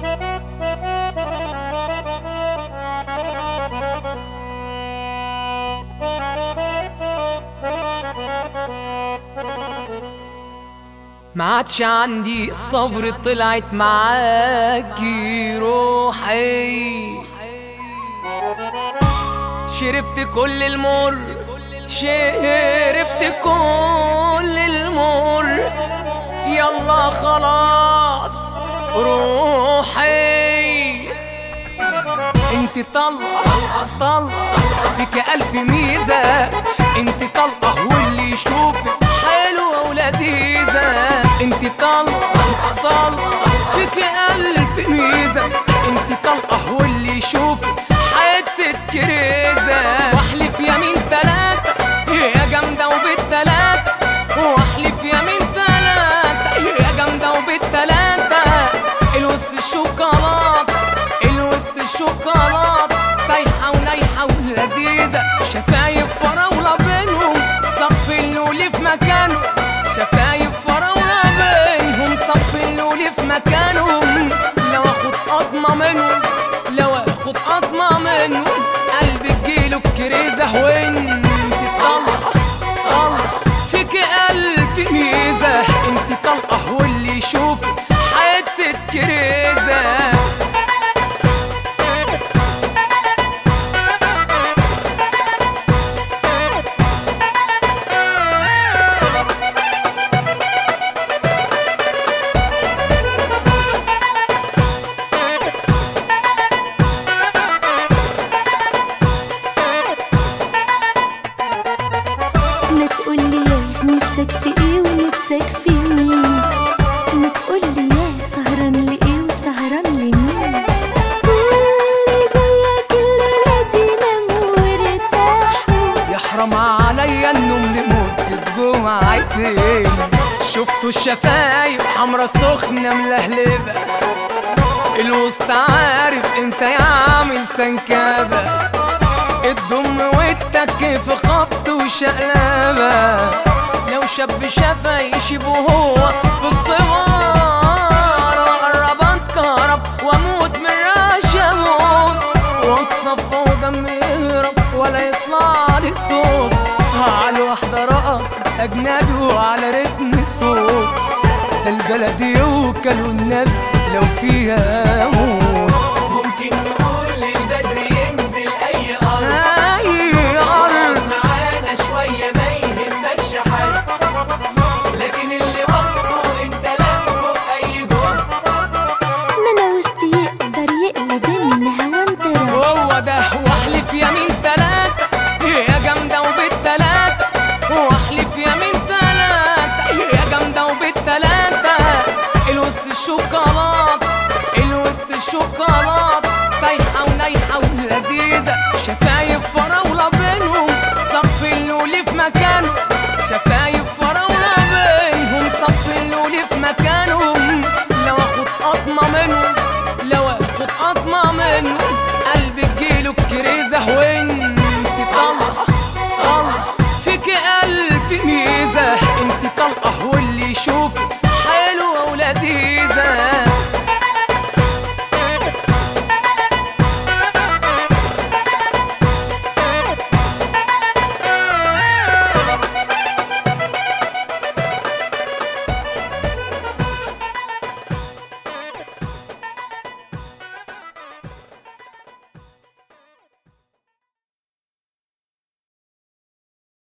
ما عادش عندي صبر طلعت معاكي روحي شربت كل المر شربت كل المر يلا خلاص روحي انت طلقة طلقة فيك ألف ميزة انت طلقة واللي يشوفك حلوة ولذيذة انت طلقة طلقة فيك ألف ميزة انت طلقة واللي يشوفك حتة كريزة واحلف يمين تلاتة يا جامدة وبالتلاتة واحلف يمين تلاتة يا جامدة وبالتلاتة الوسط الشوكولاتة الوسط الشوكولاتة سايحة ونايحة ولذيذة شفايف فراولة بينهم صف اللولي في مكانه شفايف فراولة بينهم صف اللولي في مكانهم لو اخد قطمة منهم لو اخد قطمة منهم قلبي تجيله بكريزة وانت طلقة طلقة فيك ألف ميزة انت طلقة واللي يشوفك حتة كريزة ما تقولي يا نفسك في ايه ونفسك في مين ما تقولي يا سهران لايه وسهران لمين واللي زيك الليلة دي ناموا وارتاحوا يحرم عليا النوم لمدة جمعتين شفتوا الشفايف حمرا سخنة ملهلبة الوسط عارف امتى يعمل سنكبة الضم والتك في خبط وشقلبة لو شاب شافا يشيب وهو في الصغار وقرب اتكهرب واموت من رعش اموت واتصفى ودم يهرب ولا يطلع لي صوت على واحدة رقص أجنبي وعلى رتم صوت ده البلد يوكل والنبي لو فيها موت ممكن نقول للبدر ينزل اي ارض أي أرض معانا شوية ما يهمكش حد لكن اللي وصفه انت لا فوق اي جهد ما انا وسط يقدر يقلب الهوا انت راس هو ده واحلف يمين تلاتة يا جامدة وبالتلاتة واحلف يمين تلاتة يا جامدة وبالتلاتة الوسط الشوكولاتة الوسط الشوكولاتة سايحة ونايحة ولذيذة شفايف فراولة بينهم صف اللولي في مكانه شفايف فراولة بينهم صف اللولي في مكانهم لو اخد قطمة منهم